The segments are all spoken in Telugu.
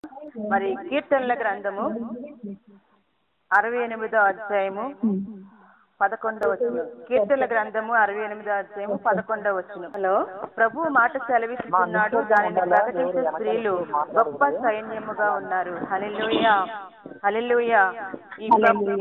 మరి కీర్తనల గ్రంథము అరవై ఎనిమిదో అధ్యాయము పదకొండవ వచనం కీర్తనల గ్రంథము అరవై ఎనిమిదో అధ్యాయము పదకొండవ వచనం హలో ప్రభు మాట సెలవిస్తున్నాడు దానిని ప్రకటించే స్త్రీలు గొప్ప సైన్యముగా ఉన్నారు హల్లెలూయా హల్లెలూయా ఈ ప్రభు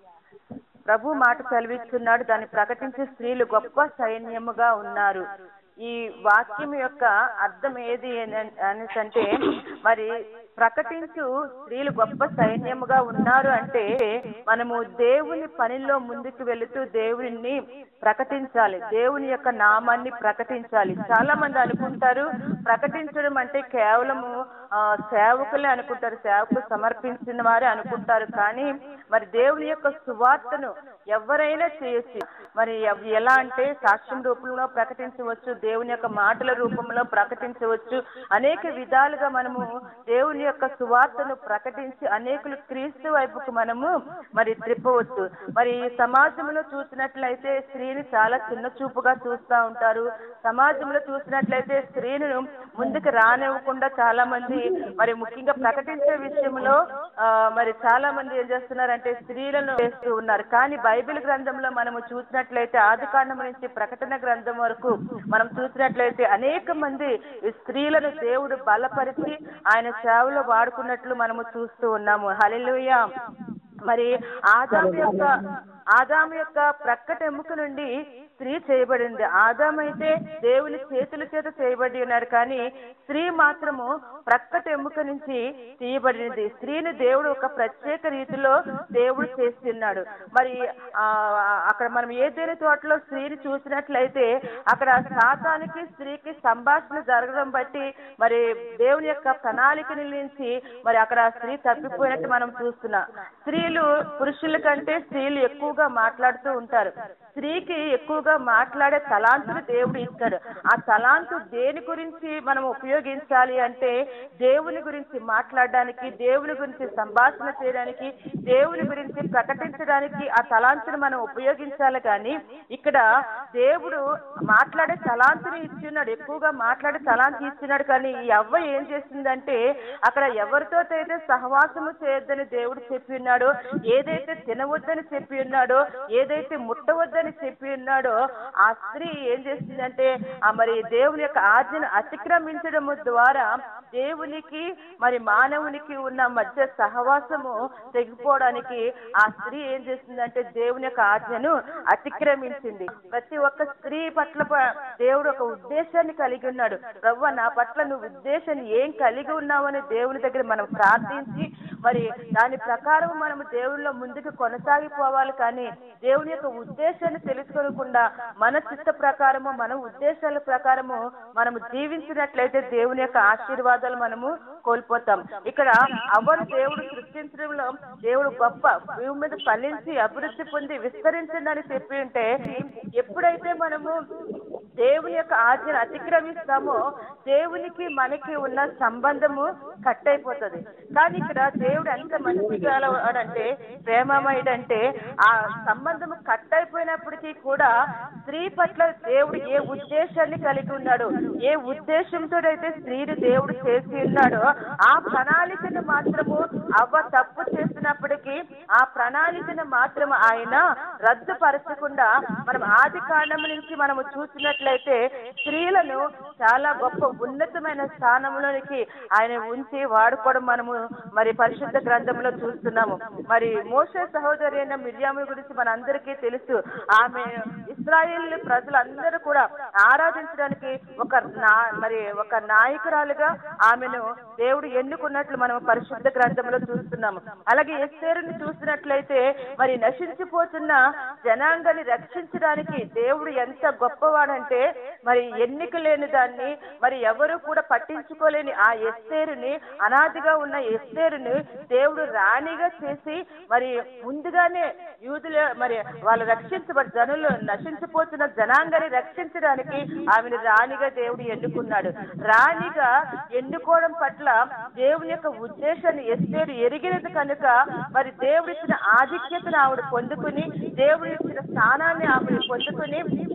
ప్రభు మాట సెలవిస్తున్నాడు దాన్ని ప్రకటించే స్త్రీలు గొప్ప సైన్యముగా ఉన్నారు ఈ వాక్యం యొక్క అర్థం ఏది అని- అనేసి అంటే మరి ప్రకటించు స్త్రీలు గొప్ప సైన్యముగా ఉన్నారు అంటే మనము దేవుని పనిలో ముందుకు వెళుతూ దేవుని ప్రకటించాలి దేవుని యొక్క నామాన్ని ప్రకటించాలి చాలా మంది అనుకుంటారు ప్రకటించడం అంటే కేవలము ఆ, సేవకులే అనుకుంటారు సేవకులు సమర్పించిన వారే అనుకుంటారు కానీ మరి దేవుని యొక్క సువార్తను ఎవరైనా చేయొచ్చు మరి ఎవ్- ఎలా అంటే సాక్ష్యం రూపంలో ప్రకటించవచ్చు దేవుని యొక్క మాటల రూపంలో ప్రకటించవచ్చు అనేక విధాలుగా మనము దేవుని యొక్క సువార్తను ప్రకటించి అనేకులు క్రీస్తు వైపుకు మనము మరి త్రిప్పవచ్చు మరి ఈ సమాజంలో చూసినట్లయితే స్త్రీని చాలా చిన్న చూపుగా చూస్తూ ఉంటారు సమాజంలో చూసినట్లయితే స్త్రీలను ముందుకు రానివ్వకుండా చాలా మంది మరి ముఖ్యంగా ప్రకటించే విషయంలో ఆ, మరి చాలా మంది ఏం చేస్తున్నారంటే స్త్రీలను చేస్తూ ఉన్నారు కానీ బైబిల్ గ్రంథంలో మనము చూసినట్లయితే ఆది కాండం నుంచి ప్రకటన గ్రంథం వరకు మనం చూసినట్లయితే అనేక మంది ఈ స్త్రీలను దేవుడు బలపరిచి ఆయన సేవలో వాడుకున్నట్లు మనము చూస్తూ ఉన్నాము హల్లెలూయా మరి ఆదాము యొక్క ఆదాము యొక్క ప్రక్కట ఎముక నుండి స్త్రీ చేయబడింది ఆదాము అయితే దేవుని చేతుల చేత చేయబడి ఉన్నారు కానీ స్త్రీ మాత్రము ప్రక్కట ఎముక నుంచి తీయబడినది స్త్రీని దేవుడు ఒక ప్రత్యేక రీతిలో దేవుడు చేస్తున్నాడు మరి ఆ అక్కడ మనం ఏదైనా తోటలో స్త్రీని చూసినట్లయితే అక్కడ సాతానికి స్త్రీకి సంభాషణ జరగడం బట్టి మరి దేవుని యొక్క ప్రణాళిక నుంచి మరి అక్కడ స్త్రీ తప్పిపోయినట్టు మనం చూస్తున్నాం స్త్రీలు పురుషుల కంటే స్త్రీలు ఎక్కువగా మాట్లాడుతూ ఉంటారు స్త్రీకి ఎక్కువగా మాట్లాడే తలాంతులు దేవుడు ఇస్తాడు ఆ తలాంతు దేని గురించి మనం ఉపయోగించాలి అంటే దేవుని గురించి మాట్లాడడానికి దేవుని గురించి సంభాషణ చేయడానికి దేవుని గురించి ప్రకటించడానికి ఆ తలాంతును మనం ఉపయోగించాలి కానీ ఇక్కడ దేవుడు మాట్లాడే తలాంతుని ఇచ్చిన్నాడు ఎక్కువగా మాట్లాడే తలాంతి ఇచ్చినాడు కానీ ఈ అవ్వ ఏం చేసిందంటే అక్కడ ఎవరితో అయితే సహవాసము చేయొద్దని దేవుడు చెప్పి ఉన్నాడో ఏదైతే తినవద్దని చెప్పి ఉన్నాడో ఏదైతే ముట్టవద్దని చెప్పి ఉన్నాడో ఆ స్త్రీ ఏం చేసిందంటే ఆ మరి దేవుని యొక్క ఆజ్ఞను అతిక్రమించడం ద్వారా దేవునికి మరి మానవునికి ఉన్న మధ్య సహవాసము తెగిపోవడానికి ఆ స్త్రీ ఏం చేసిందంటే దేవుని యొక్క ఆజ్ఞను అతిక్రమించింది ప్రతి ఒక్క స్త్రీ పట్ల ప- దేవుడు ఒక ఉద్దేశాన్ని కలిగి ఉన్నాడు ప్రవ్వ నా పట్ల నువ్వు ఉద్దేశాన్ని ఏం కలిగి ఉన్నావని దేవుని దగ్గర మనం ప్రార్థించి మరి దాని ప్రకారం మనము దేవునిలో ముందుకు కొనసాగిపోవాలి కానీ దేవుని యొక్క ఉద్దేశాన్ని తెలుసుకోకుండా మన చిత్త ప్రకారము మన ఉద్దేశాల ప్రకారము మనము జీవించినట్లయితే దేవుని యొక్క ఆశీర్వాదాలు మనము కోల్పోతాం ఇక్కడ అవ్వను దేవుడు సృష్టించడంలో దేవుడు గొప్ప భూమి మీద ఫలించి అభివృద్ధి పొంది విస్తరించండి అని చెప్పి ఉంటే ఎప్పుడైతే మనము దేవుని యొక్క ఆజ్ఞను అతిక్రమిస్తామో దేవునికి మనకి ఉన్న సంబంధము కట్ అయిపోతుంది కానీ ఇక్కడ దేవుడు ఎంత మంచి గలవాడంటే ప్రేమమయుడంటే ఆ సంబంధము కట్ అయిపోయినప్పటికీ కూడా స్త్రీ పట్ల దేవుడు ఏ ఉద్దేశాన్ని కలిగి ఉన్నాడు ఏ ఉద్దేశంతో అయితే స్త్రీని దేవుడు చేసి ఉన్నాడో ఆ ప్రణాళికను మాత్రము అవ్వ తప్పు చేసినప్పటికీ ఆ ప్రణాళికను మాత్రం ఆయన రద్దుపరచకుండా మనం ఆది కాండం నుంచి మనము చూసినట్లయితే స్త్రీలను చాలా గొప్ప ఉన్నతమైన స్థానంలోనికి ఆయన ఉంచి వాడుకోవడం మనము మరి పరిశుద్ధ గ్రంథంలో చూస్తున్నాము మరి మోసే సహోదరి అయిన మిర్యాము గురించి మనందరికీ తెలుసు ఆమె ఇస్రాయేల్ ప్రజలందరూ కూడా ఆరాధించడానికి ఒక నా మరి ఒక నాయకురాలుగా ఆమెను దేవుడు ఎన్నుకున్నట్లు మనం పరిశుద్ధ గ్రంథంలో చూస్తున్నాము అలాగే ఎస్తేరుని చూసినట్లయితే మరి నశించిపోతున్న జనాంగాన్ని రక్షించడానికి దేవుడు ఎంత గొప్పవాడంటే మరి ఎన్నిక లేని దాన్ని మరి ఎవరు కూడా పట్టించుకోలేని ఆ ఎస్తేరుని అనాదిగా ఉన్న ఎస్తేరుని దేవుడు రాణిగా చేసి మరి ముందుగానే యూదుల మరి వాళ్ళు రక్షించబడి జనులు నశించిపోతున్న జనాంగాన్ని రక్షించడానికి ఆమెను రాణిగా దేవుడు ఎన్నుకున్నాడు రాణిగా ఎన్నుకోవడం పట్ల దేవుని యొక్క ఉద్దేశాన్ని ఎస్తేరు ఎరిగినది కనుక మరి దేవుడు ఇచ్చిన ఆధిక్యతను ఆవిడ పొందుకుని దేవుడు ఇచ్చిన స్థానాన్ని ఆవిడ పొందుకుని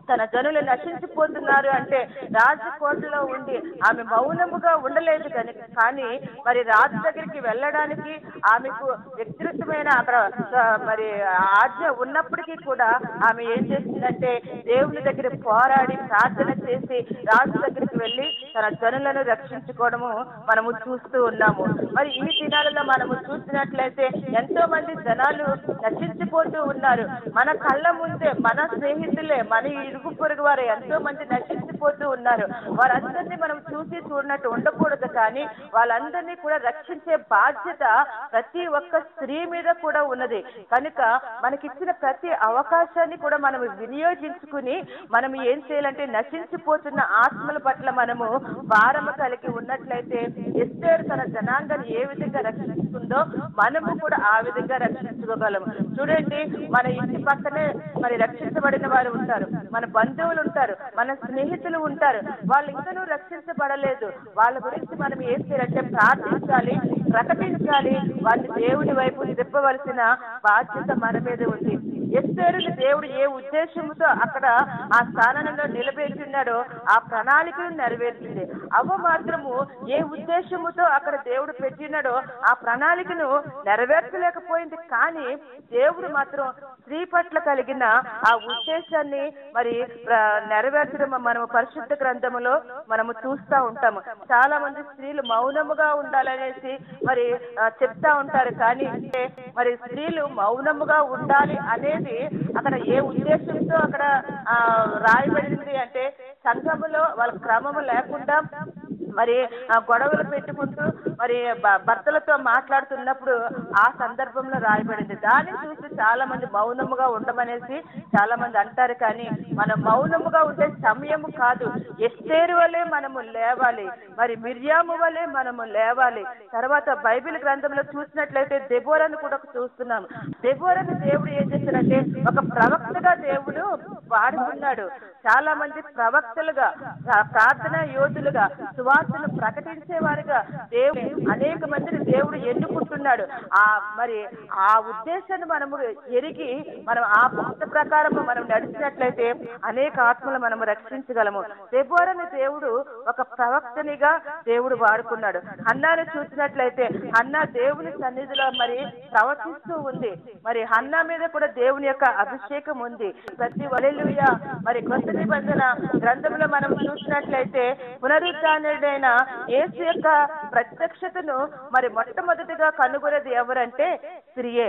తన జనులు నశించిపోతున్నారు అంటే రాజకోటలో ఉండి ఆమె మౌనముగా ఉండలేదు కనుక కానీ మరి రాజు దగ్గరికి వెళ్ళడానికి ఆమెకు వ్యక్తిగతమైన అక్కడ ఆ, మరి ఆజ్ఞ ఉన్నప్పటికీ కూడా ఆమె ఏం చేసిందంటే దేవుని దగ్గర పోరాడి ప్రార్థన చేసి రాజు దగ్గరికి వెళ్ళి తన జనులను రక్షించుకోవడము మనము చూస్తూ ఉన్నాము మరి ఈ దినాలలో మనము చూసినట్లయితే ఎంతో మంది జనాలు నశించిపోతూ ఉన్నారు మన కళ్ళ ముందే మన స్నేహితులే మన ఇరుగు పొరుగు వారు ఎంతో మంది నశించిపోతూ ఉన్నారు వారందరినీ మనం చూసి చూడనట్టు ఉండకూడదు కానీ వాళ్ళందరినీ కూడా రక్షించే బాధ్యత ప్రతి ఒక్క స్త్రీ మీద కూడా ఉన్నది కనుక మనకిచ్చిన ప్రతి అవకాశాన్ని కూడా మనం వినియోగించుకుని మనం ఏం చేయాలంటే నశించిపోతున్న ఆత్మల పట్ల మనము భారము కలిగి ఉన్నట్లయితే ఎస్తేరు తన జనాంగాన్ని ఏ విధంగా రక్షించుకుందో మనము కూడా ఆ విధంగా రక్షించుకోగలము చూడండి మన ఇంటి పక్కనే మరి రక్షించబడిన వారు ఉంటారు మన బంధువులు ఉంటారు మన స్నేహితులు ఉంటారు వాళ్ళు ఇంకనూ రక్షించబడలేదు వాళ్ళ గురించి మనం ఏం చేయాలంటే ప్రార్థించాలి ప్రకటించాలి వారిని దేవుని వైపు తిప్పవలసిన బాధ్యత మన మీద ఉంది ఎస్తేరుని దేవుడు ఏ ఉద్దేశంతో అక్కడ ఆ స్థానంలో నిలబెట్టినాడో ఆ ప్రణాళికను నెరవేర్చింది అవ్వ మాత్రము ఏ ఉద్దేశముతో అక్కడ దేవుడు పెట్టినాడో ఆ ప్రణాళికను నెరవేర్చలేకపోయింది కానీ దేవుడు మాత్రం స్త్రీ పట్ల కలిగిన ఆ ఉద్దేశాన్ని మరి ప్ర- నెరవేర్చడం మనము పరిశుద్ధ గ్రంథములో మనము చూస్తా ఉంటాము చాలా మంది స్త్రీలు మౌనముగా ఉండాలనేసి మరి ఆ, చెప్తా ఉంటారు కానీ మరి స్త్రీలు మౌనముగా ఉండాలి అనేది అక్కడ ఏ ఉద్దేశంతో అక్కడ ఆ, రాయబడింది అంటే సంఘములో వాళ్ళ క్రమము లేకుండా మరి ఆ గొడవలు పెట్టుకుంటూ మరి భ- భర్తలతో మాట్లాడుతున్నప్పుడు ఆ సందర్భంలో రాయబడింది దాన్ని చూసి చాలా మంది మౌనముగా ఉండమనేసి చాలా మంది అంటారు కానీ మనం మౌనముగా ఉండే సమయము కాదు ఎస్తేరు వలె మనము లేవాలి మరి మిర్యాము వలె మనము లేవాలి తర్వాత బైబిల్ గ్రంథంలో చూసినట్లయితే దెబోరను కూడా చూస్తున్నాము దెబోరను దేవుడు ఏం చేశాడంటే ఒక ప్రవక్తగా దేవుడు వాడుకున్నాడు చాలా మంది ప్రవక్తలుగా ప్రా- ప్రార్థనా యోధులుగా సువార్తను ప్రకటించేవారుగా దేవుడు అనేక మందిని దేవుడు ఎన్నుకుంటున్నాడు ఆ మరి ఆ ఉద్దేశాన్ని మనము ఎరిగి మనం ఆ భక్త ప్రకారము మనం నడిచినట్లయితే అనేక ఆత్మలు మనము రక్షించగలము దెబోరని దేవుడు ఒక ప్రవక్తనిగా దేవుడు వాడుకున్నాడు హన్నాను చూసినట్లయితే హన్నా దేవుని సన్నిధిలో మరి ప్రవచిస్తూ ఉంది మరి హన్నా మీద కూడా దేవుని యొక్క అభిషేకం ఉంది ప్రతి వలెలుయ మరి కొత్త నిబంధన గ్రంథంలో మనం చూసినట్లయితే పునరుద్ధానుడైన యేసు యొక్క ప్రత్యక్షతను మరి మొట్టమొదటిగా కనుగొనేది ఎవరంటే స్త్రీయే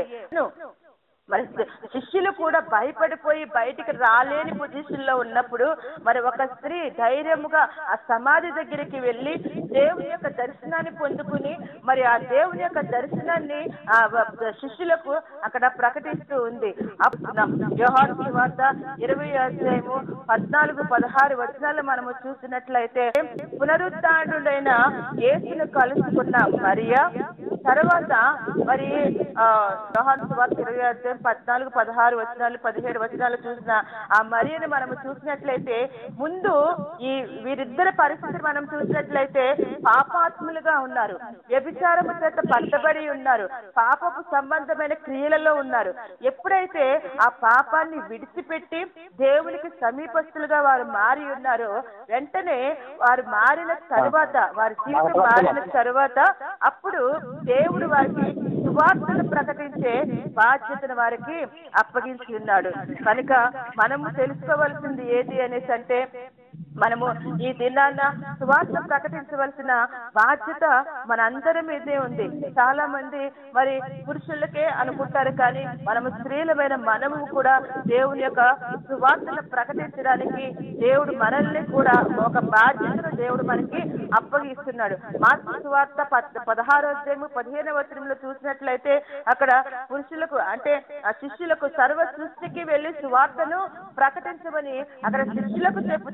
మరి శిష్యులు కూడా భయపడిపోయి బయటికి రాలేని పొజిషన్ లో ఉన్నప్పుడు మరి ఒక స్త్రీ ధైర్యముగా ఆ సమాధి దగ్గరికి వెళ్ళి దేవుని యొక్క దర్శనాన్ని పొందుకుని మరి ఆ దేవుని యొక్క దర్శనాన్ని ఆ వ- శిష్యులకు అక్కడ ప్రకటిస్తూ ఉంది యోహాన్ వార్త ఇరవై అధ్యాయము పద్నాలుగు పదహారు వచనాలు మనము చూసినట్లయితే పునరుద్ధానుడైన యేసును కలుసుకున్న మరియా తర్వాత మరి ఆ యోహాన్ సువార్త ఇరవై అధ్యాయం పద్నాలుగు పదహారు వచనాలు పదిహేడు వచనాలు చూసిన ఆ మరియను మనం చూసినట్లయితే ముందు ఈ వీరిద్దరి పరిస్థితి మనం చూసినట్లయితే పాపాత్ములుగా ఉన్నారు వ్యభిచారము చేత పట్టబడి ఉన్నారు పాపపు సంబంధమైన క్రియలలో ఉన్నారు ఎప్పుడైతే ఆ పాపాన్ని విడిచిపెట్టి దేవునికి సమీపస్తులుగా వారు మారి ఉన్నారో వెంటనే వారు మారిన తరువాత వారి జీవితం మారిన తరువాత అప్పుడు దేవుడు వారికి సువార్తను ప్రకటించే బాధ్యతను వారికి అప్పగించి ఉన్నాడు కనుక మనము తెలుసుకోవాల్సింది ఏది అనేసి అంటే మనము ఈ దినాన్న సువార్త ప్రకటించవలసిన బాధ్యత మనందరి మీదే ఉంది చాలా మంది మరి పురుషులకే అనుకుంటారు కానీ మనము స్త్రీలమైన మనము కూడా దేవుని యొక్క సువార్తను ప్రకటించడానికి దేవుడు మనల్ని కూడా ఒక బాధ్యతను దేవుడు మనకి అప్పగిస్తున్నాడు మార్పు సువార్త పద్- పదహారో అధ్యాయము పదిహేనవ వచనంలో చూసినట్లయితే అక్కడ పురుషులకు అంటే ఆ శిష్యులకు సర్వ సృష్టికి వెళ్లి సువార్తను ప్రకటించమని అక్కడ శిష్యులకు చెప్పుతున్నాడు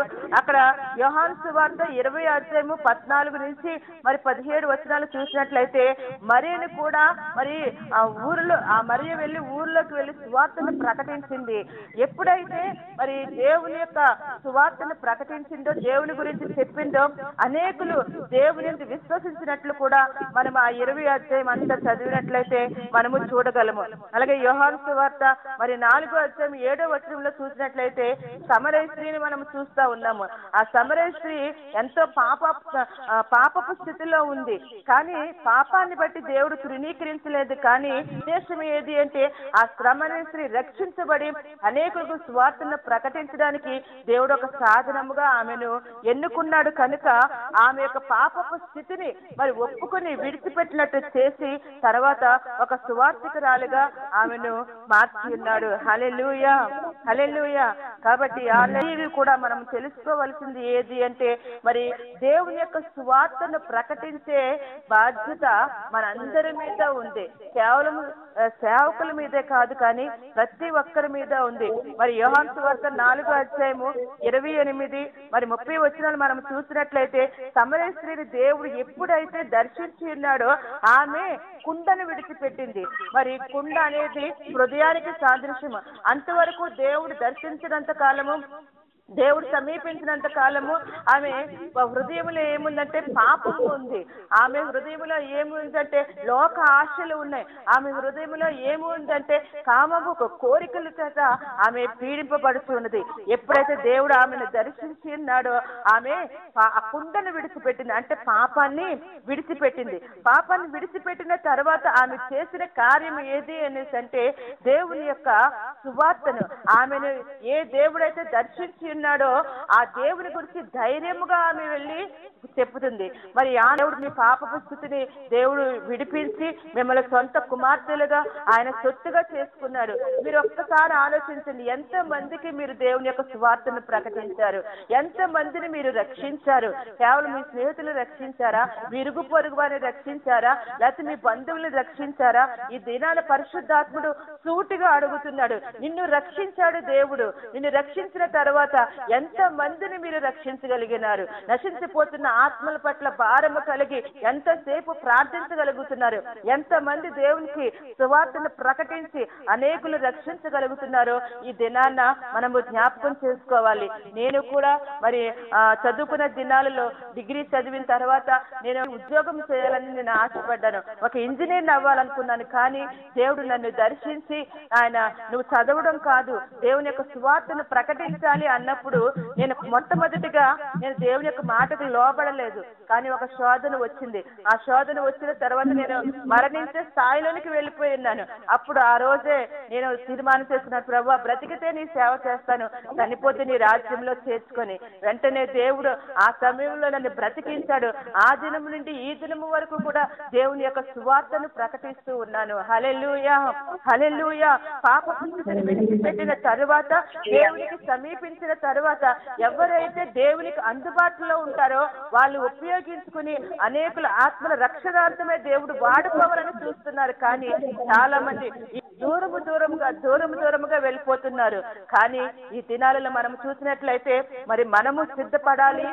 అక్కడ యోహాన్ సువార్త ఇరవై అధ్యాయము పద్నాలుగు నుంచి మరి పదిహేడు వచనాలు చూసినట్లయితే మరియను కూడా మరి ఆ ఊరిలో ఆ మరియ వెళ్ళి ఊర్లోకి వెళ్ళి సువార్తను ప్రకటించింది ఎప్పుడైతే మరి దేవుని యొక్క సువార్తను ప్రకటించిందో దేవుని గురించి చెప్పిందో అనేకులు దేవుని విశ్వసించినట్లు కూడా మనం ఆ ఇరవై అధ్యాయం అంతా చదివినట్లయితే మనము చూడగలము అలాగే యోహాను సువార్త మరి నాలుగో అధ్యాయం ఏడో వచనంలో చూసినట్లయితే సమరయ స్త్రీని మనం చూస్తా ఉన్నాము ఆ సమరయ స్త్రీ ఎంతో పాప ఆ, పాపపు స్థితిలో ఉంది కానీ పాపాన్ని బట్టి దేవుడు తృణీకరించలేదు కానీ ఉద్దేశం ఏది అంటే ఆ శ్రమని స్త్రీ రక్షించబడి అనేకులకు స్వార్థను ప్రకటించడానికి దేవుడు ఒక సాధనముగా ఆమెను ఎన్నుకున్నాడు కనుక ఆమె యొక్క పాపపు స్థితిని మరి ఒప్పుకొని విడిచిపెట్టినట్టు చేసి తర్వాత ఒక సువార్థికురాలుగా ఆమెను మార్చి ఉన్నాడు హలెలుయా హలెలుయా కాబట్టి ఆ లైవ్ కూడా మనం తెలుసుకోవలసింది ఏది అంటే మరి దేవుని యొక్క సువార్తను ప్రకటించే బాధ్యత మనందరి మీద ఉంది కేవలం ఆ, సేవకుల మీదే కాదు కానీ ప్రతి ఒక్కరి మీద ఉంది మరి యోహాన్ సువార్త నాలుగో అధ్యాయము ఇరవై ఎనిమిది మరి ముప్పై వచనాలు మనం చూసినట్లయితే సమరే స్త్రీని దేవుడు ఎప్పుడైతే దర్శించి ఉన్నాడో ఆమె కుండను విడిచిపెట్టింది మరి కుండ అనేది హృదయానికి సాదృశ్యం అంతవరకు దేవుడు దర్శించినంత కాలము దేవుడు సమీపించినంత కాలము ఆమె హృదయంలో ఏముందంటే పాపము ఉంది ఆమె హృదయంలో ఏముందంటే లోక ఆశలు ఉన్నాయి ఆమె హృదయంలో ఏముందంటే కామము కోరికల చేత ఆమె పీడింపబడుతున్నది ఎప్పుడైతే దేవుడు ఆమెను దర్శించి ఉన్నాడో ఆమె పా- ఆ కుండను విడిచిపెట్టింది అంటే పాపాన్ని విడిచిపెట్టింది పాపాన్ని విడిచిపెట్టిన తర్వాత ఆమె చేసిన కార్యం ఏది అనేసి అంటే దేవుని యొక్క సువార్తను ఆమెను ఏ దేవుడైతే దర్శించి ఉన్నాడో ఆ దేవుని గురించి ధైర్యముగా ఆమె వెళ్ళి చెప్పుతుంది మరి ఆ దేవుడు మీ పాపపు స్థితిని దేవుడు విడిపించి మిమ్మల్ని సొంత కుమార్తెలుగా ఆయన సొత్తుగా చేసుకున్నాడు మీరు ఒక్కసారి ఆలోచించండి ఎంత మందికి మీరు దేవుని యొక్క సువార్తను ప్రకటించారు ఎంత మందిని మీరు రక్షించారు కేవలం మీ స్నేహితులు రక్షించారా మీ ఇరుగు పొరుగు వారిని రక్షించారా లేకపోతే మీ బంధువుల్ని రక్షించారా ఈ దినాల పరిశుద్ధాత్ముడు సూటిగా అడుగుతున్నాడు నిన్ను రక్షించాడు దేవుడు నిన్ను రక్షించిన తర్వాత ఎంత మందిని మీరు రక్షించగలిగినారు నశించిపోతున్న ఆత్మల పట్ల భారము కలిగి ఎంతసేపు ప్రార్థించగలుగుతున్నారు ఎంత మంది దేవునికి సువార్తను ప్రకటించి అనేకులు రక్షించగలుగుతున్నారో ఈ దినాన్న మనము జ్ఞాపకం చేసుకోవాలి నేను కూడా మరి ఆ, చదువుకున్న దినాలలో డిగ్రీ చదివిన తర్వాత నేను ఉద్యోగం చేయాలని నేను ఆశపడ్డాను ఒక ఇంజనీర్ అవ్వాలనుకున్నాను కానీ దేవుడు నన్ను దర్శించి ఆయన నువ్వు చదవడం కాదు దేవుని యొక్క సువార్తను ప్రకటించాలి అన్నప్పుడు నేను మొట్టమొదటిగా నేను దేవుని యొక్క మాటకు లోబడలేదు కానీ ఒక శోధన వచ్చింది ఆ శోధన వచ్చిన తర్వాత నేను మరణించే స్థాయిలోనికి వెళ్ళిపోయి ఉన్నాను అప్పుడు ఆ రోజే నేను తీర్మానం చేసుకున్నాను ప్రభు బ్రతికితే నీ సేవ చేస్తాను చనిపోతే నీ రాజ్యంలో చేర్చుకొని వెంటనే దేవుడు ఆ సమయంలో నన్ను బ్రతికించాడు ఆ దినం నుండి ఈ దినము వరకు కూడా దేవుని యొక్క సువార్తను ప్రకటిస్తూ ఉన్నాను హలెలుయా హలెలుయా పాప స్థితిని విడిచిపెట్టిన తరువాత దేవునికి సమీపించిన తరువాత ఎవరైతే దేవునికి అందుబాటులో ఉంటారో వాళ్ళు ఉపయోగించుకుని అనేకుల ఆత్మల రక్షణార్థమే దేవుడు వాడుకోవాలని చూస్తున్నారు కానీ చాలా మంది ఈ దూరము దూరముగా దూరము దూరముగా వెళ్ళిపోతున్నారు కానీ ఈ దినాలలో మనం చూసినట్లయితే మరి మనము సిద్ధపడాలి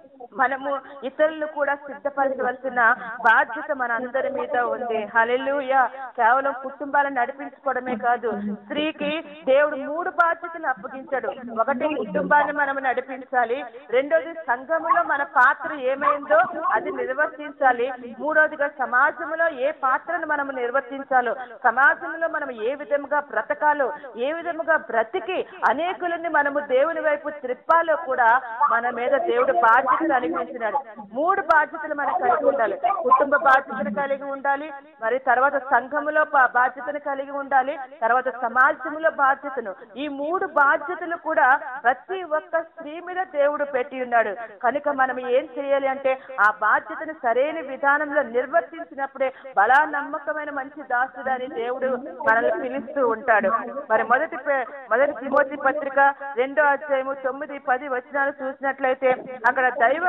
మనము ఇతరులను కూడా సిద్ధపరచవలసిన బాధ్యత మన అందరి మీద ఉంది హలెలుయ కేవలం కుటుంబాలను నడిపించుకోవడమే కాదు స్త్రీకి దేవుడు మూడు బాధ్యతలు అప్పగించాడు ఒకటి కుటుంబాన్ని మనం నడిపించాలి రెండోది సంఘములో మన పాత్ర ఏమైందో అది నిర్వర్తించాలి మూడోదిగా సమాజంలో ఏ పాత్రను మనం నిర్వర్తించాలో సమాజంలో మనం ఏ విధముగా బ్రతకాలో ఏ విధముగా బ్రతికి అనేకులని మనము దేవుని వైపు త్రిప్పాలో కూడా మన మీద దేవుడు బాధ్యతలు అనిపించినాడు మూడు బాధ్యతలు మనకు కలిగి ఉండాలి కుటుంబ బాధ్యతను కలిగి ఉండాలి మరి తర్వాత సంఘములో బా- బాధ్యతను కలిగి ఉండాలి తర్వాత సమాజంలో బాధ్యతను ఈ మూడు బాధ్యతలు కూడా ప్రతి ఒక్క స్త్రీ మీద దేవుడు పెట్టి ఉన్నాడు కనుక మనం ఏం చేయాలి అంటే ఆ బాధ్యతను సరైన విధానంలో నిర్వర్తించినప్పుడే బలా నమ్మకమైన మంచి దాసుడని దేవుడు మనల్ని పిలుస్తూ ఉంటాడు మరి మొదటి పే- మొదటి తిమోతి పత్రిక రెండో అధ్యాయము తొమ్మిది పది వచనాలు చూసినట్లయితే అక్కడ దైవ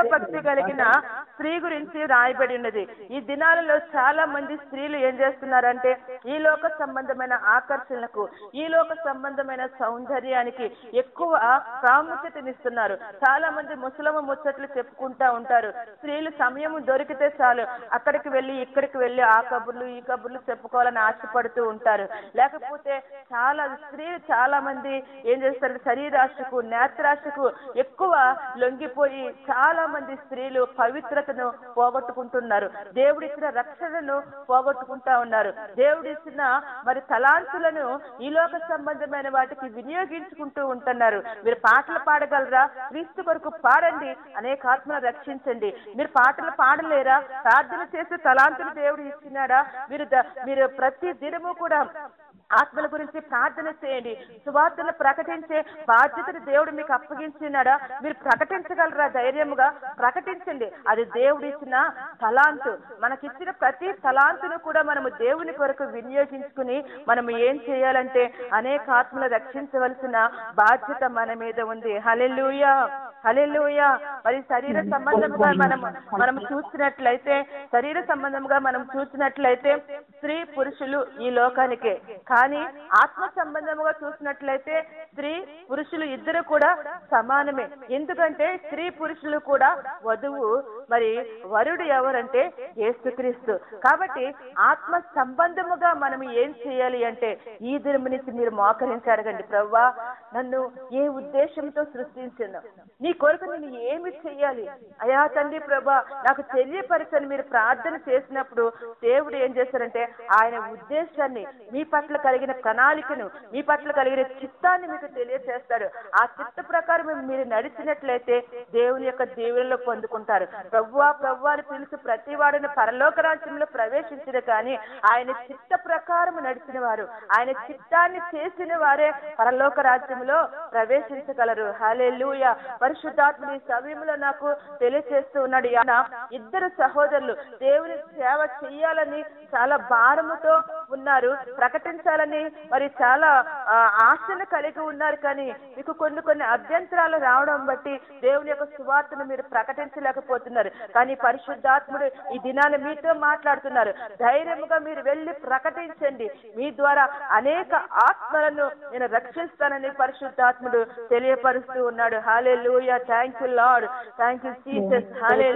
భక్తి కలిగిన స్త్రీ గురించి రాయబడి ఉన్నది ఈ దినాలలో చాలా మంది స్త్రీలు ఏం చేస్తున్నారంటే ఈ లోక సంబంధమైన ఆకర్షణలకు ఈ లోక సంబంధమైన సౌందర్యానికి ఎక్కువ ప్రాముఖ్యతనిస్తున్నారు చాలా మంది ముసలమ్మ ముచ్చట్లు చెప్పుకుంటా ఉంటారు స్త్రీలు సమయం దొరికితే చాలు అక్కడికి వెళ్ళి ఇక్కడికి వెళ్ళి ఆ కబుర్లు ఈ కబుర్లు చెప్పుకోవాలని ఆశపడుతూ ఉంటారు లేకపోతే చాలా స్త్రీలు చాలా మంది ఏం చేస్తారు శరీరాశకు నేత్రాశకు ఎక్కువ లొంగిపోయి చాలా మంది స్త్రీలు పవిత్రతను పోగొట్టుకుంటున్నారు దేవుడిచ్చిన రక్షణను పోగొట్టుకుంటా ఉన్నారు దేవుడిచ్చిన మరి తలాంతులను ఈ లోక సంబంధమైన వాటికి వినియోగించుకుంటూ ఉంటున్నారు మీరు పాటలు పాడగలరా క్రీస్తు కొరకు పాడండి అనేక ఆత్మను రక్షించండి మీరు పాటలు పాడలేరా ప్రార్థన చేసే తలాంతులు దేవుడు ఇచ్చినాడా మీరు ద- మీరు ప్రతి దినము కూడా ఆత్మల గురించి ప్రార్థన చేయండి సువార్తను ప్రకటించే బాధ్యతను దేవుడు మీకు అప్పగించినాడా మీరు ప్రకటించగలరా ధైర్యముగా ప్రకటించండి అది దేవుడు ఇచ్చిన తలాంతు మనకిచ్చిన ప్రతి తలాంతును కూడా మనము దేవుని కొరకు వినియోగించుకుని మనము ఏం చేయాలంటే అనేక ఆత్మలు రక్షించవలసిన బాధ్యత మన మీద ఉంది హలెలుయా హలెలుయా మరి శరీర సంబంధముగా మనం మనం చూసినట్లయితే శరీర సంబంధముగా మనం చూసినట్లయితే స్త్రీ పురుషులు ఈ లోకానికే కానీ ఆత్మ సంబంధముగా చూసినట్లయితే స్త్రీ పురుషులు ఇద్దరు కూడా సమానమే ఎందుకంటే స్త్రీ పురుషులు కూడా వధువు మరి వరుడు ఎవరంటే యేసుక్రీస్తు కాబట్టి ఆత్మ సంబంధముగా మనం ఏం చేయాలి అంటే ఈ దినం నుంచి మీరు మోకరించి అడగండి ప్రవ్వా నన్ను ఏ ఉద్దేశంతో సృష్టించాను నీ కొరకు నేను ఏమి చెయ్యాలి అయా తండ్రి ప్రభా నాకు తెలియపరచని మీరు ప్రార్థన చేసినప్పుడు దేవుడు ఏం చేస్తారంటే ఆయన ఉద్దేశాన్ని మీ పట్ల కలిగిన ప్రణాళికను మీ పట్ల కలిగిన చిత్తాన్ని మీకు తెలియజేస్తాడు ఆ చిత్త ప్రకారం మీరు నడిచినట్లయితే దేవుని యొక్క దీవెనలో పొందుకుంటారు ప్రవ్వా ప్రవ్వా అని పిలుచు ప్రతి వాడిని పరలోక రాజ్యంలో ప్రవేశించిన కానీ ఆయన చిత్త ప్రకారం నడిచిన వారు ఆయన చిత్తాన్ని చేసిన వారే పరలోక రాజ్యంలో ప్రవేశించగలరు హల్లెలూయ పరిశుద్ధాత్ముడి సమయంలో నాకు తెలియచేస్తూ ఉన్నాడు ఆయన ఇద్దరు సహోదరులు దేవుని సేవ చెయ్యాలని చాలా భారముతో ఉన్నారు ప్రకటించాలని మరి చాలా ఆ, ఆశను కలిగి ఉన్నారు కానీ మీకు కొన్ని కొన్ని అభ్యంతరాలు రావడం బట్టి దేవుని యొక్క సువార్తను మీరు ప్రకటించలేకపోతున్నారు కానీ పరిశుద్ధాత్ముడు ఈ దినాన్ని మీతో మాట్లాడుతున్నారు ధైర్యముగా మీరు వెళ్ళి ప్రకటించండి మీ ద్వారా అనేక ఆత్మలను నేను రక్షిస్తానని పరిశుద్ధాత్ముడు తెలియపరుస్తూ ఉన్నాడు hallelujah thank you lord thank you Jesus హాలే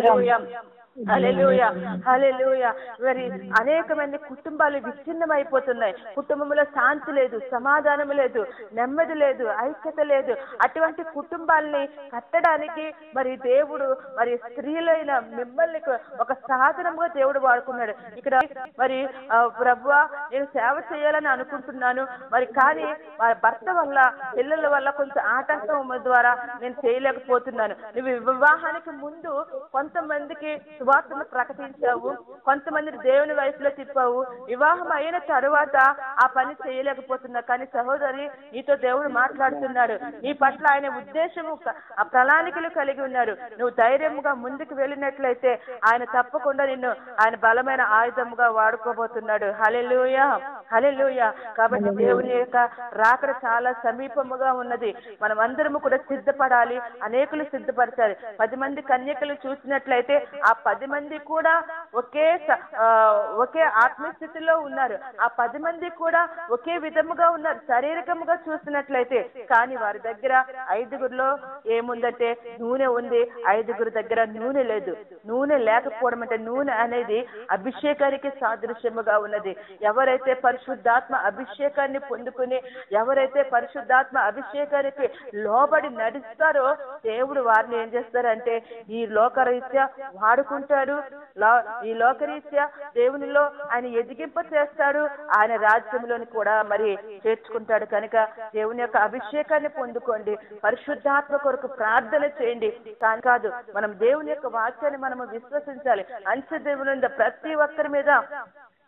హల్లెలూయా హల్లెలూయా మరి అనేక మంది కుటుంబాలు విచ్ఛిన్నమైపోతున్నాయి కుటుంబంలో శాంతి లేదు సమాధానం లేదు నెమ్మది లేదు ఐక్యత లేదు అటువంటి కుటుంబాల్ని కట్టడానికి మరి దేవుడు మరి స్త్రీలైన మిమ్మల్ని ఒక సాధనముగా దేవుడు వాడుకున్నాడు ఇక్కడ మరి ఆ, ప్రభువా నేను సేవ చేయాలని అనుకుంటున్నాను మరి కానీ మా భర్త వల్ల పిల్లల వల్ల కొంచెం ఆటంకం ద్వారా నేను చేయలేకపోతున్నాను నువ్వు వివాహానికి ముందు కొంతమందికి సువార్తను ప్రకటించావు కొంతమంది దేవుని వయసులో తిప్పావు వివాహం అయిన తరువాత ఆ పని చేయలేకపోతున్నా కానీ సహోదరి నీతో దేవుడు మాట్లాడుతున్నాడు నీ పట్ల ఆయన ఉద్దేశము క- ఆ ప్రణాళికలు కలిగి ఉన్నాడు నువ్వు ధైర్యముగా ముందుకు వెళ్ళినట్లయితే ఆయన తప్పకుండా నిన్ను ఆయన బలమైన ఆయుధముగా వాడుకోబోతున్నాడు హలెలుయా హలెలుయా కాబట్టి దేవుని యొక్క రాకడ చాలా సమీపముగా ఉన్నది మనం అందరము కూడా సిద్ధపడాలి అనేకులు సిద్ధపరచాలి పది మంది కన్యకలు చూసినట్లయితే ఆ పది మంది కూడా ఒకే స- ఆ, ఒకే ఆత్మస్థితిలో ఉన్నారు ఆ పది మంది కూడా ఒకే విధముగా ఉన్నారు శారీరకముగా చూసినట్లయితే కానీ వారి దగ్గర ఐదుగురిలో ఏముందంటే నూనె ఉంది ఐదుగురు దగ్గర నూనె లేదు నూనె లేకపోవడం అంటే నూనె అనేది అభిషేకానికి సాదృశ్యముగా ఉన్నది ఎవరైతే పరిశుద్ధాత్మ అభిషేకాన్ని పొందుకుని ఎవరైతే పరిశుద్ధాత్మ అభిషేకానికి లోబడి నడుస్తారో దేవుడు వారిని ఏం చేస్తారంటే ఈ లోకరీత్యా వాడుకుంటాడు లో- ఈ లోకరీత్యా దేవునిలో ఆయన ఎదిగింప చేస్తాడు ఆయన రాజ్యంలోని కూడా మరి చేర్చుకుంటాడు కనుక దేవుని యొక్క అభిషేకాన్ని పొందుకోండి పరిశుద్ధాత్మ కొరకు ప్రార్థన చేయండి కానీ కాదు మనం దేవుని యొక్క వాక్యాన్ని మనము విశ్వసించాలి అంచె దేవుని ప్రతి ఒక్కరి మీద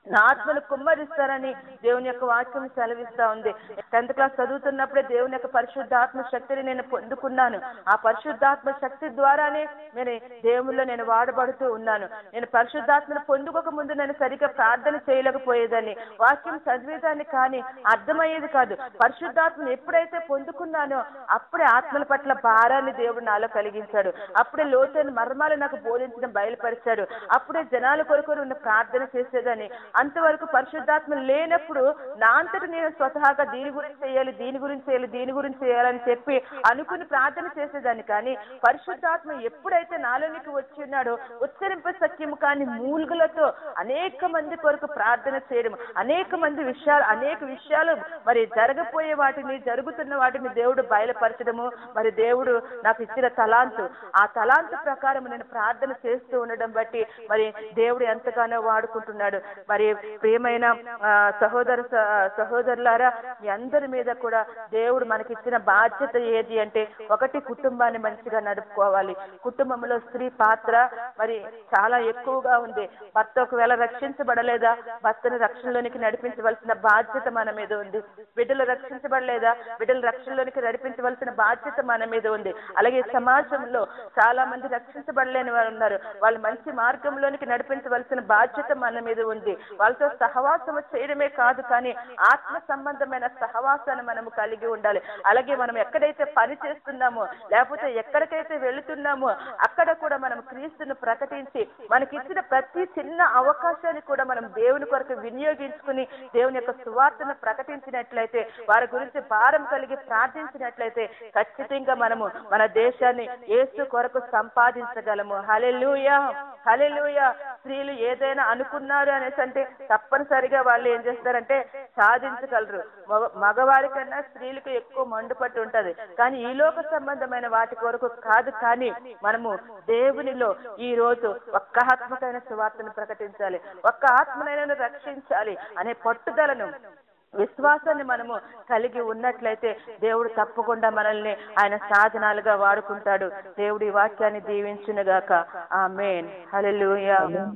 నా ఆత్మను కుమ్మరిస్తారని దేవుని యొక్క వాక్యం సెలవిస్తా ఉంది టెన్త్ క్లాస్ చదువుతున్నప్పుడే దేవుని యొక్క పరిశుద్ధాత్మ శక్తిని నేను పొందుకున్నాను ఆ పరిశుద్ధాత్మ శక్తి ద్వారానే నేను దేవుల్లో నేను వాడబడుతూ ఉన్నాను నేను పరిశుద్ధాత్మను పొందుకోక ముందు నేను సరిగ్గా ప్రార్థన చేయలేకపోయేదాన్ని వాక్యం చదివేదాన్ని కానీ అర్థమయ్యేది కాదు పరిశుద్ధాత్మను ఎప్పుడైతే పొందుకున్నానో అప్పుడే ఆత్మల పట్ల భారాన్ని దేవుడు నాలో కలిగించాడు అప్పుడే లోతైన మర్మాలు నాకు బోధించడం బయలుపరిచాడు అప్పుడే జనాల కొరకు ఉన్న ప్రార్థన చేసేదని అంతవరకు పరిశుద్ధాత్మ లేనప్పుడు నా అంతటి నేను స్వతహాగా దీని గురించి చేయాలి దీని గురించి చేయాలి దీని గురించి చేయాలని చెప్పి అనుకుని ప్రార్థన చేసేదాన్ని కానీ పరిశుద్ధాత్మ ఎప్పుడైతే నాలోనికి వచ్చి ఉన్నాడో ఉచ్చరింప సత్యము కానీ మూలుగులతో అనేక మంది కొరకు ప్రార్థన చేయడం అనేక మంది విషయాలు అనేక విషయాలు మరి జరగబోయే వాటిని జరుగుతున్న వాటిని దేవుడు బయలుపరచడము మరి దేవుడు నాకు ఇచ్చిన తలాంతు ఆ తలాంతు ప్రకారం నేను ప్రార్థన చేస్తూ ఉండడం బట్టి మరి దేవుడు ఎంతగానో వాడుకుంటున్నాడు మరి ప్రియమైన ఆ, సహోదర స- సహోదరులారా మీ అందరి మీద కూడా దేవుడు మనకిచ్చిన బాధ్యత ఏది అంటే ఒకటి కుటుంబాన్ని మంచిగా నడుపుకోవాలి కుటుంబంలో స్త్రీ పాత్ర మరి చాలా ఎక్కువగా ఉంది భర్త ఒకవేళ రక్షించబడలేదా భర్తను రక్షణలోనికి నడిపించవలసిన బాధ్యత మన మీద ఉంది బిడ్డలు రక్షించబడలేదా బిడ్డలు రక్షణలోనికి నడిపించవలసిన బాధ్యత మన మీద ఉంది అలాగే సమాజంలో చాలా మంది రక్షించబడలేని వారు ఉన్నారు వాళ్ళు మంచి మార్గంలోనికి నడిపించవలసిన బాధ్యత మన మీద ఉంది వాళ్ళతో సహవాసం చేయడమే కాదు కానీ ఆత్మ సంబంధమైన సహవాసాన్ని మనము కలిగి ఉండాలి అలాగే మనం ఎక్కడైతే పని చేస్తున్నామో లేకపోతే ఎక్కడికైతే వెళుతున్నామో అక్కడ కూడా మనం క్రీస్తును ప్రకటించి మనకిచ్చిన ప్రతి చిన్న అవకాశాన్ని కూడా మనం దేవుని కొరకు వినియోగించుకుని దేవుని యొక్క సువార్తను ప్రకటించినట్లయితే వారి గురించి భారం కలిగి ప్రార్థించినట్లయితే ఖచ్చితంగా మనము మన దేశాన్ని యేసు కొరకు సంపాదించగలము హలెలూయా హలెలూయా స్త్రీలు ఏదైనా అనుకున్నారు అనేసి అంటే తప్పనిసరిగా వాళ్ళు ఏం చేస్తారంటే సాధించగలరు మగ- మగవారి కన్నా స్త్రీలకు ఎక్కువ మండుపట్టు ఉంటది కానీ ఈ లోక సంబంధమైన వాటి కొరకు కాదు కానీ మనము దేవునిలో ఈ రోజు ఒక్క ఆత్మకైన సువార్తను ప్రకటించాలి ఒక్క ఆత్మనైనా రక్షించాలి అనే పట్టుదలను విశ్వాసాన్ని మనము కలిగి ఉన్నట్లయితే దేవుడు తప్పకుండా మనల్ని ఆయన సాధనాలుగా వాడుకుంటాడు దేవుడి వాక్యాన్ని దీవించునుగాక ఆ మేన్ హలెలుయ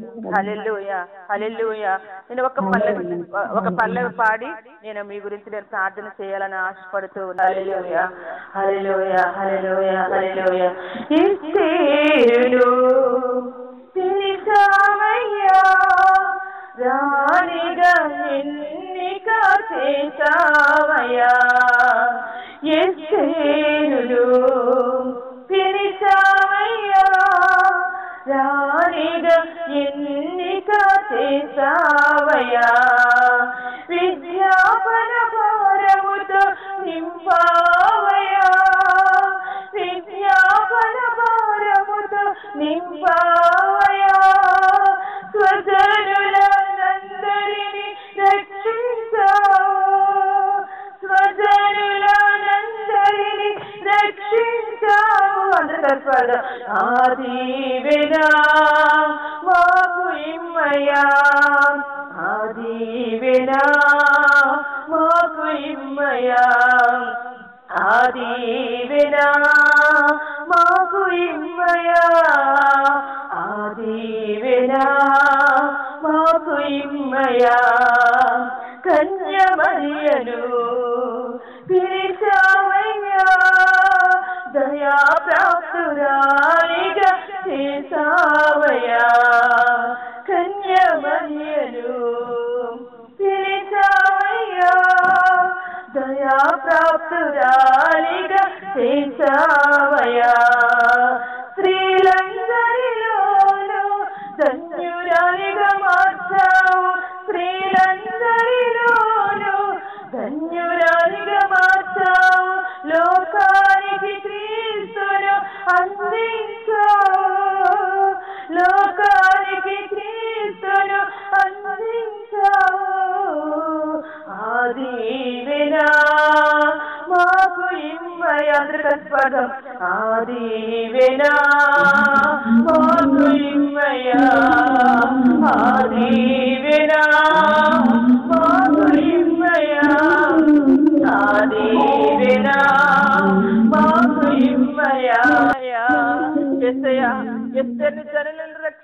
హలెలుయ హలెలుయ నేను ఒక పల్లె ఒక పల్లె పాడి నేను మీ గురించి నేను ప్రార్థన చేయాలని ఆశపడుతూ ఉన్నాను హల్లెలూయా హల్లెలూయా హల్లెలూయా హల్లెలూయా ఇస్తేరులు పిలిచావయ్యా రాణిగా ఎన్నిక చేశావయ్యా ఎస్సేరులు పిలిచావయ్యా రాణిగా ఎన్నిక చేశావయ్యా విద్యాపన భారముతో నింపావయ్యా విజ్ఞాపన భారముతో నింపావయా స్వజనులందరినీ రక్షించావు స్వజనులందరినీ రక్షించావు అందరూ కలిపారు ఆదివేనా మాకు ఇమ్మయ్యా ఆదివేనా మాకు ఇమ్మయ్యా ఆదివేనా మాకు ఇమ్మయ్యా ఆదివేనా మాకు ఇమ్మయ్యా కన్యమరియను పిలిచావయ్యా దయా ప్రాప్తురాలిగా చేసావయ్యా కన్యమరియను పిలిచావయ్యా దయా ప్రాప్తురాలిగా చేసావయ్యా స్త్రీలందరిలోనూ ధన్యురాలిగా మార్చావు స్త్రీలందరిలోనూ ధన్యురాలిగా మార్చావు లోకానికి క్రీస్తును అందించావు లోకానికి క్రీస్తును అందించావు ఆదివేనా మాకు ఇమ్మయ అందరు కలిసి పాడదాం ఆదివేనా మాకు ఇమ్మయ ఆదివేనా మాకు ఇమ్మయ ఆదివేనా మాకు ఇమ్మయ ఎస్సయ్యా ఎస్తేని జనులను రక్షించే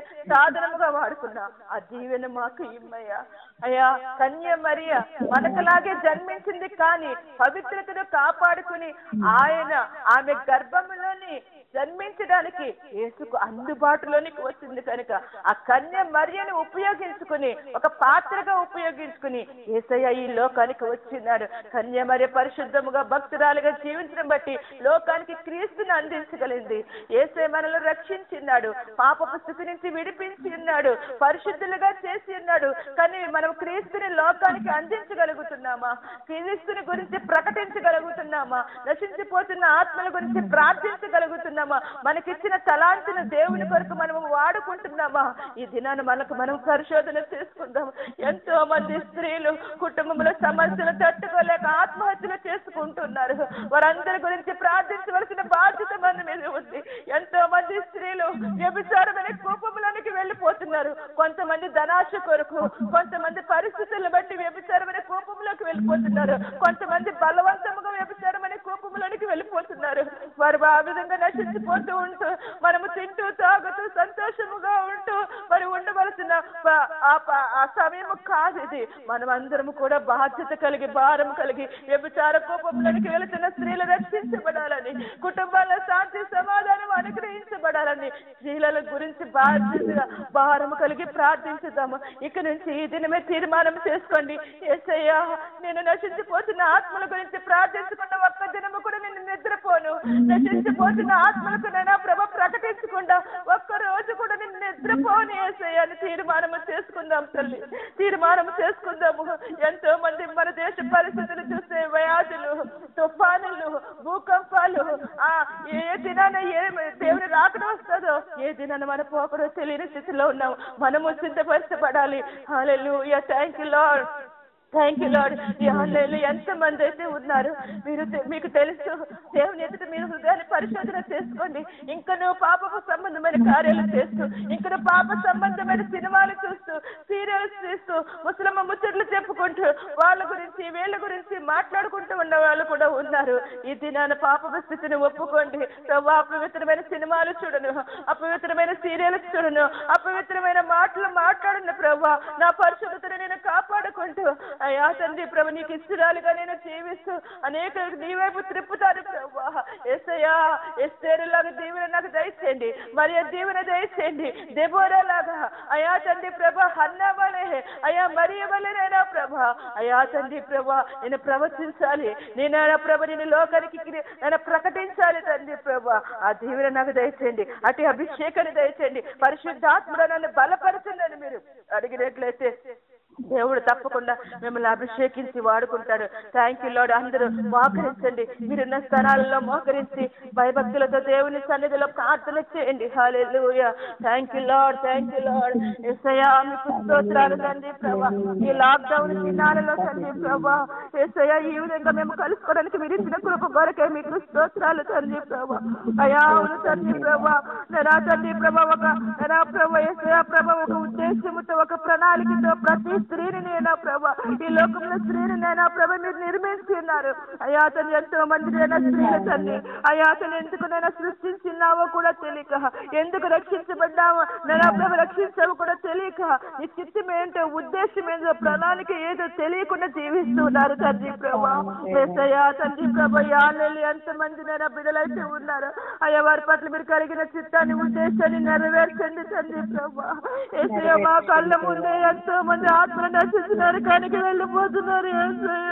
సాధనముగా వాడుకున్నా ఆ దీవెన మాకు ఇమ్మయ్యా అయ్యా కన్య మరియ మనకులాగే జన్మించింది కానీ పవిత్రతను కాపాడుకుని ఆయన ఆమె గర్భములోని జన్మించడానికి యేసుకు అందుబాటులోనికి వచ్చింది కనుక ఆ కన్య మరియను ఉపయోగించుకుని ఒక పాత్రగా ఉపయోగించుకుని ఏసయ్య ఈ లోకానికి వచ్చినాడు కన్య మరియ పరిశుద్ధముగా భక్తురాలుగా జీవించడం బట్టి లోకానికి క్రీస్తుని అందించగలిగింది ఏసై మనల్ని రక్షించిన్నాడు పాపపు స్థితి నుంచి విడిపించి ఉన్నాడు పరిశుద్ధులుగా చేసి ఉన్నాడు కానీ మనం క్రీస్తుని లోకానికి అందించగలుగుతున్నామా క్రీస్తుని గురించి ప్రకటించగలుగుతున్నామా నశించిపోతున్న ఆత్మల గురించి ప్రార్థించగలుగుతున్నామా మనకిచ్చిన తలాంతిన దేవుని కొరకు మనం వాడుకుంటున్నామా ఈ దినాన్ని మనకు మనం పరిశోధన చేసుకుందాం ఎంతో మంది స్త్రీలు కుటుంబంలో సమస్యలు తట్టుకోలేక ఆత్మహత్యలు చేసుకుంటున్నారు వారందరి గురించి ప్రార్థించవలసిన బాధ్యత మన మీద ఉంది ఎంతో మంది స్త్రీలు వ్యభిచారమైన కోపంలోనికి వెళ్ళిపోతున్నారు కొంతమంది ధనాశ కొరకు కొంతమంది పరిస్థితులను బట్టి వ్యభిచారమైన కోపంలోకి వెళ్ళిపోతున్నారు కొంతమంది బలవంతముగా వ్యభిచారమైన కోపంలోనికి వెళ్ళిపోతున్నారు వారు ఆ విధంగా నశించిపోతూ ఉంటూ మనము తింటూ తాగుతూ సంతోషముగా ఉంటూ మరి ఉండవలసిన ప- ఆ ప- ఆ సమయం కాదు ఇది మనం అందరం కూడా బాధ్యత కలిగి భారం కలిగి వ్యభిచార కోపంలోనికి వెళుతున్న స్త్రీలు రక్షించబడాలని కుటుంబాల్లో శాంతి సమాధానం అనుగ్రహించబడాలని స్త్రీల గురించి బాధ్యతగా భారం కలిగి ప్రార్థించుదాము ఇక నుంచి ఈ దినమే తీర్మానం చేసుకోండి ఏసయ్యా నేను నశించిపోతున్న ఆత్మల గురించి ప్రార్థించుకున్న ఒక్క దినము కూడా నేను నిద్రపోను నశించిపోతున్న ఆత్మలకు నేను ప్రభ ప్రకటించకుండా ఒక్క రోజు కూడా నేను నిద్రపోను ఏసయ్యా అని తీర్మానం చేసుకుందాం తల్లి తీర్మానం చేసుకుందాము ఎంతో మంది మన దేశ పరిస్థితులు చూస్తే వ్యాధులు తుఫానులు భూకంపాలు ఆ ఏ దినాన ఏ దేవుని రాకడ వస్తుందో ఏ దినాన మన పోకడో తెలియని స్థితిలో ఉన్నాం మనము సిద్ధపరచబడాలి hallelujah thank you lord thank you lord ఈ ఆన్లైన్లో ఎంత మంది అయితే ఉన్నారు మీరు తె- మీకు తెలుసు దేవుని ఎదుట మీరు హృదయాన్ని పరిశోధన చేసుకోండి ఇంకా నువ్వు పాపపు సంబంధమైన కార్యాలు చేస్తూ ఇంకా నువ్వు పాప సంబంధమైన సినిమాలు చూస్తూ సీరియల్స్ చూస్తూ ముసలమ్మ ముచ్చట్లు చెప్పుకుంటూ వాళ్ళ గురించి వీళ్ళ గురించి మాట్లాడుకుంటూ ఉన్న వాళ్ళు కూడా ఉన్నారు ఈ దినాన పాపపు స్థితిని ఒప్పుకోండి ప్రభు అపవిత్రమైన సినిమాలు చూడను అపవిత్రమైన సీరియల్స్ చూడను అపవిత్రమైన మాటలు మాట్లాడను ప్రభు నా పరిశుద్ధతను నేను కాపాడుకుంటూ అయ్యా తండ్రి ప్రభు నీకు ఇష్టరాలుగా నేను జీవిస్తూ అనేక నీ వైపు త్రిప్పుతాను ప్రభు ఎస్ఐయా ఎస్తేరులాగా దీవెన నాకు దయచేయండి మరి ఆ దీవెన దయచేయండి దెబోరా లాగా అయా తండ్రి ప్రభ హన్నా వలే అయా మరియ వలెనైనా ప్రభ అయా తండ్రి ప్రభ నేను ప్రవచించాలి నేను ఆయన ప్రభ నేను లోకానికి క్రి- నేను ప్రకటించాలి తండ్రి ప్రభ ఆ దీవెన నాకు దయచేయండి అటు అభిషేకాన్ని దయచేయండి పరిశుద్ధాత్ముడు నన్ను బలపరచండి మీరు అడిగినట్లయితే దేవుడు తప్పకుండా మిమ్మల్ని అభిషేకించి వాడుకుంటాడు థ్యాంక్ యూ లాడ్ అందరూ మోకరించండి మీరున్న స్థలాల్లో మోకరించి భయభక్తులతో దేవుని సన్నిధిలో ప్రార్థన చేయండి hallelujah thank you lord thank you lord ఎస్ఐయా మీకు స్తోత్రాలు తండ్రి ప్రభా ఈ లాక్డౌన్ దినాలలో తండ్రి ప్రభా ఎస్ఐయా ఈ విధంగా మేము కలుసుకోవడానికి మీరు ఇచ్చిన కృప కొరకే మీకు స్తోత్రాలు తండ్రి ప్రభా అయా అవును తండ్రి ప్రభా నా తండ్రి ప్రభా ఒక నా ప్రభా ఎస్ఐయా ప్రభా ఒక ఉద్దేశంతో ఒక ప్రణాళికతో ప్రతి స్త్రీని నేనా ప్రభా ఈ లోకంలో స్త్రీని నేనా ప్రభ మీరు నిర్మించి ఉన్నారు అయ్యా అతను ఎంతో మంది నేనా స్త్రీలు తండ్రి అయ్యా అతను ఎందుకు నేను సృష్టించినావో కూడా తెలియక ఎందుకు రక్షించబడ్డావో నేనా ప్రభ రక్షించావో కూడా తెలియక నీ చిత్తం ఏంటో ఉద్దేశం ఏంటో ప్రణాళిక ఏదో తెలియకుండా జీవిస్తున్నారు తండ్రి ప్రభా ఏసయ్యా తండ్రి ప్రభ యాళ్ళు ఎంతమంది నేను బిడ్డలైతే ఉన్నారు అయ్యా వారి పట్ల మీరు కలిగిన చిత్తాన్ని ఉద్దేశాన్ని నెరవేర్చండి తండ్రి ప్రభా ఏసయ్య మా కళ్ళ ముందే ఎంతో మంది ఆత్మలు నశించినారు కనుక వెళ్ళిపోతున్నారు ఏసయ్య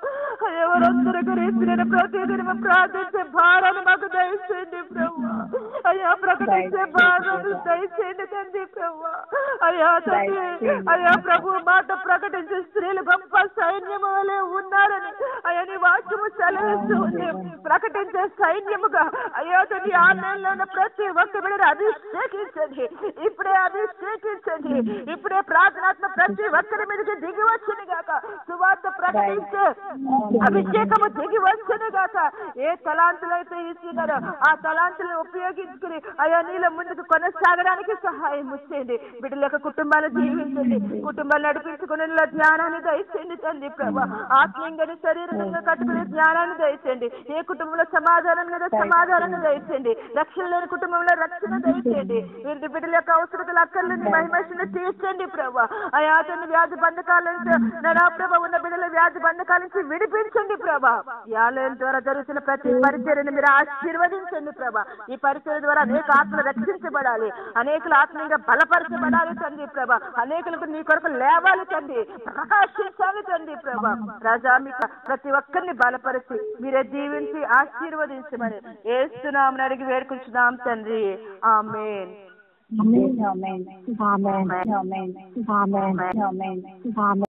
ఎవరందరూ గురించి నేను ప్రతిదినం ప్రార్థించే భారాన్ని మాకు దయచేయండి ప్రభు అయ్యా ప్రకటించే భారాన్ని దయచేయండి తండ్రి ప్రభు అయ్యా తండ్రి అయ్యా ప్రభు మాట ప్రకటించే స్త్రీలు గొప్ప సైన్యం వలె ఉన్నారని అయ్యా నీ వాక్యము సెలవిస్తూ ఉంది ప్రకటించే సైన్యముగా అయ్యా తండ్రి ఆన్లైన్లో ఉన్న ప్రతి ఒక్క బిడ్డను అభిషేకించండి ఇప్పుడే అభిషేకించండి తండ్రి ఇప్పుడే ప్రార్థనాత్మ ప్రతి ఒక్కరి మీదకి దిగి వచ్చును గాక సువార్త ప్రకటించే అభిషేకము దిగి వచ్చును గాక ఏ తలాంతులు అయితే ఇస్తున్నారో ఆ తలాంతులను ఉపయోగించుకుని అయా నీళ్ళ ముందుకు కొనసాగడానికి సహాయం చేయండి బిడ్డల యొక్క కుటుంబాలు జీవించండి కుటుంబాలు నడిపించుకునే జ్ఞానాన్ని దయచేయండి తండ్రి ప్రభా ఆత్మీయంగా శరీరంగా కట్టుకునే జ్ఞానాన్ని దయచేయండి ఏ కుటుంబంలో సమాధానం మీద సమాధానాన్ని దయచేయండి రక్షణ లేని కుటుంబంలో రక్షణ దయచేయండి వీరి బిడ్డల యొక్క అవసరతలు అక్కర్లేని మహిమను తీర్చండి ప్రభా అయా అతని వ్యాధి బంధకాల నుంచి నా ప్రభా ఉన్న బిడ్డల వ్యాధి బంధకాల నుంచి విడిపించండి ప్రభా ఈ ఆలయం ద్వారా జరుగుతున్న ప్రతి పరిచర్యను మీరు ఆశీర్వదించండి ప్రభా ఈ పరిచర్య ద్వారా అనేక ఆత్మలు రక్షించబడాలి అనేకులు ఆత్మీయంగా బలపరచబడాలి తండ్రి ప్రభా అనేకులకు నీ కొరకు లేవాలి తండ్రి ప్రకాశించాలి తండ్రి ప్రభా రాజా మీకు ప్రతి ఒక్కరిని బలపరిచి మీరే దీవించి ఆశీర్వదించమని ఏస్తున్నామని అడిగి వేడుకుంటున్నాం తండ్రి amen Amen. Amen. Amen. Amen. Amen. Amen. Amen.